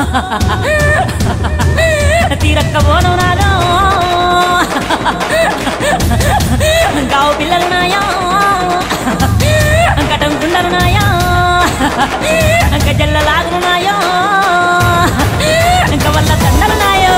తీరక్క పోను నాలో గావు పిల్లలు నాయా కటం కుండలు నాయా గజల్ల లాగులు నాయో వల్ల దండలు నాయో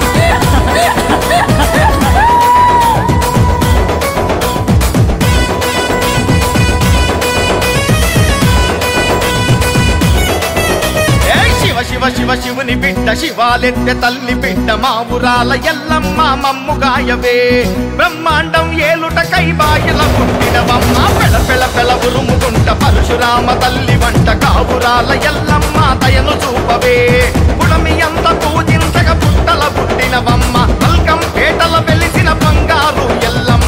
ఏయ్ శివ శివ శివ శివుని బిడ్డ శివాలెత్తె తల్లి బిడ్డ మా ఊరాల ఎల్లమ్మ మమ్ము గాయవే బ్రహ్మాండం ఏలుట కైబాయిల పుట్టినవమ్మ పెళ పెళ పెళ ఉరుముకుంట పరశురామ తల్లి వంట కావురాల ఎల్లమ్మ దయను చూపవే పుడమి అంత పూజించక పుట్టల పుట్టినవమ్మ పల్కం పేటల వెలిసిన బంగారు ఎల్లమ్మ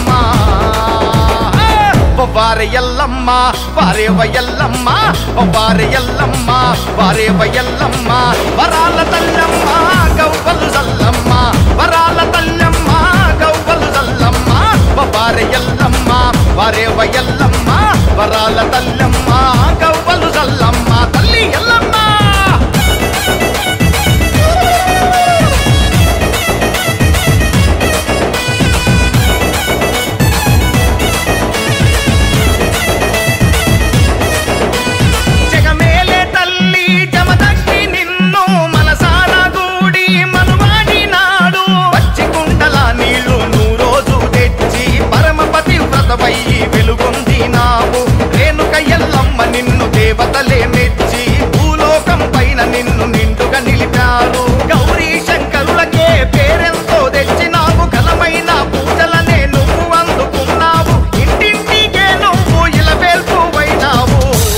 వారే ఎల్లమ్మ వారేవ ఎల్లమ్మ వారే ఎల్లమ్మ వారేవ ఎల్లమ్మ వరాల తల్లమ్మ గవ్వలు జల్లమ్మ వరాల తల్లమ్మ గవ్వలు జల్లమ్మ వారే ఎల్లమ్మ వారేవ ఎల్లమ్మ వరాల తల్లమ్మ గవ్వలు జల్లమ్మ తల్లి ఎల్లమ్మ జగమేలే తల్లి జమదగ్గి నిన్ను మనసారా గూడి మనువాడి నాడు పచ్చి కుండల నీళ్లు నువ్వు రోజు తెచ్చి పరమపతి వ్రతమై వెలుగొందినావు రేణుక ఎల్లమ్మ నిన్ను దేవతలే మెచ్చి భూలోకం పైన నిన్ను నిండుగా నిలిపారు గౌరీ శంకరులకే పేరెంతో తెచ్చినావు ఘనమైన పూజలనే నువ్వు అందుకున్నావు ఇంటింటికే నువ్వు ఇలవేల్పువైనావు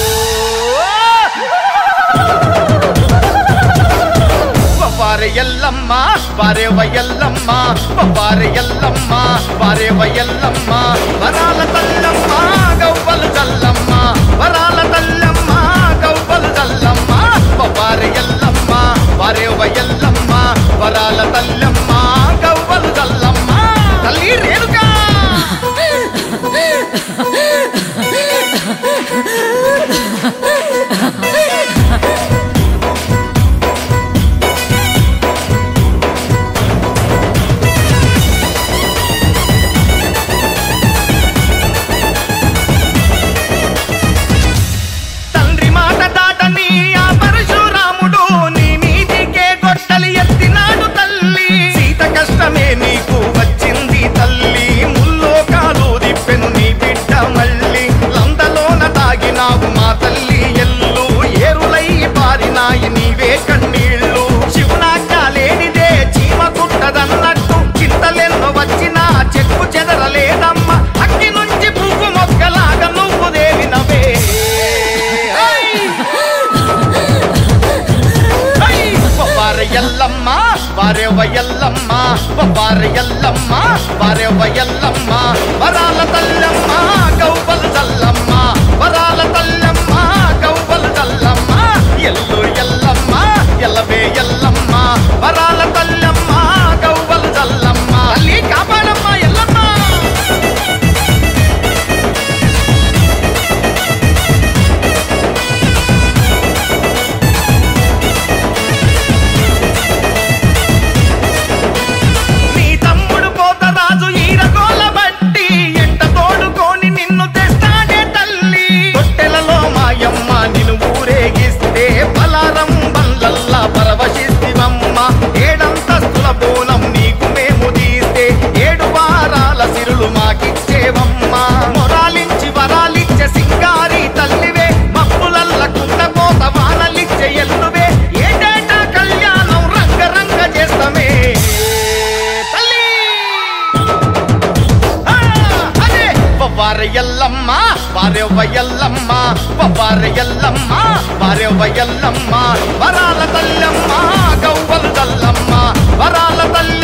వారే ఎల్లమ్మ వారే వయల్లమ్మ వారే ఎల్లమ్మ వారే వయల్లమ్మ వరాల తల్లమ్మ గవ్వలు జల్లమ్మ వరాల తల్లమ్మ గవ్వలు జల్లమ్మ వారే ఎల్లమ్మ వారే వయల్లమ్మ వరాల తల్లమ్మ గవ్వలు జల్లమ్మ తల్లి రేణుకా తండ్రి మాట దాటని ఆ పరశురాముడు నీ నీతికే గొట్టలి ఎత్తినాడు తల్లి సీత కష్టమే నీకు వచ్చింది తల్లి ముల్లోకాలు దిప్పెను నీ బిడ్డ మళ్ళీ లందలోన తాగినావు మా తల్లి ఎల్లు ఏరులై పారినాయి నీవే కన్నీళ్ళు శివునాక లేనిదే చీమ కుట్టదన్నట్టు చింతలెన్నో వచ్చినా చెక్కు చెదరలేదమ్మ అక్కి నుంచి పువ్వు మొక్కలాగా నువ్వు దేవినవే వారే ఎల్లమ్మ వారే వయల్లమ్మ వారే ఎల్లమ్మ వారే వయల్లమ్మ వరాల తల్లమ్మ గౌవలు చల్లమ్మ వరాల తల్లమ్మ గౌవలు చల్లమ్మ ఎల్లు ఎల్లమ్మ ఎల్లవే ఎల్లమ్మ వరాల తల్లమ్మ గౌవలు చల్లమ్మ తల్లి కాపాడమ్మ ఎల్లమ్మ నీ తమ్ముడు పోతరాజు ఈరగోల బట్టి ఎంట తోడుకొని నిన్ను తెస్తాడే తల్లి తొట్టెలలో మాయమ్మ నిన్ను ఊరేగిస్తే బలారం బండ్లల్లా పరవశిస్తివమ్మ ఏడంతస్తుల బోనం నీకు మేము తీస్తే ఏడు వారాల సిరులు మాకిచ్చేవమ్మ మొరాలించి వరాలిచ్చే సింగారి తల్లివే మప్పులల్ల కుండపోత వానలిచ్చే ఎల్లువే ఏటేటా కళ్యాణం రంగరంగ చేస్తమే తల్లి ఆ, అదే వారే ఎల్లమ్మ వారే వయల్లమ్మ వారే ఎల్లమ్మ వారే వయల్లమ్మ వరాల తల్లమ్మ గవ్వలు తల్లమ్మ వరాల తల్లి